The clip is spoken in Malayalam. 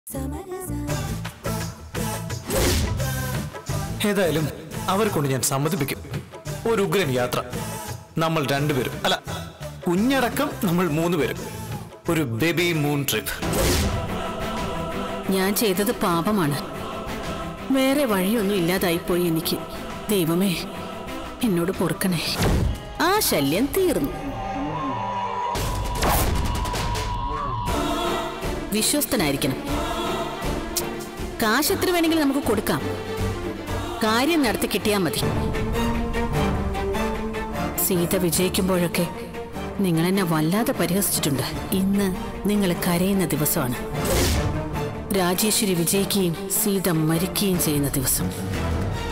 ഏതായാലും അവരെ കൊണ്ട് ഞാൻ സമ്മതിപ്പിക്കും ഒരു ഉഗ്രൻ യാത്ര നമ്മൾ രണ്ടുപേരും അല്ല കുഞ്ഞടക്കം നമ്മൾ മൂന്നുപേരും ഒരു ബേബി മൂൺ ട്രിപ്പ് ഞാൻ ചെയ്തത് പാപമാണ് വേറെ വഴിയൊന്നും ഇല്ലാതായിപ്പോയി എനിക്ക് ദൈവമേ എന്നോട് പൊറുക്കണേ ആ ശല്യം തീർന്നു വിശ്വസ്തനായിരിക്കണം കാശ് എത്ര വേണമെങ്കിലും നമുക്ക് കൊടുക്കാം കാര്യം നടത്തി കിട്ടിയാൽ മതി സീത വിജയിക്കുമ്പോഴൊക്കെ നിങ്ങൾ എന്നെ വല്ലാതെ പരിഹസിച്ചിട്ടുണ്ട് ഇന്ന് നിങ്ങൾ കരയുന്ന ദിവസമാണ് രാജേശ്വരി വിജയിക്കുകയും സീത മരിക്കുകയും ചെയ്യുന്ന ദിവസം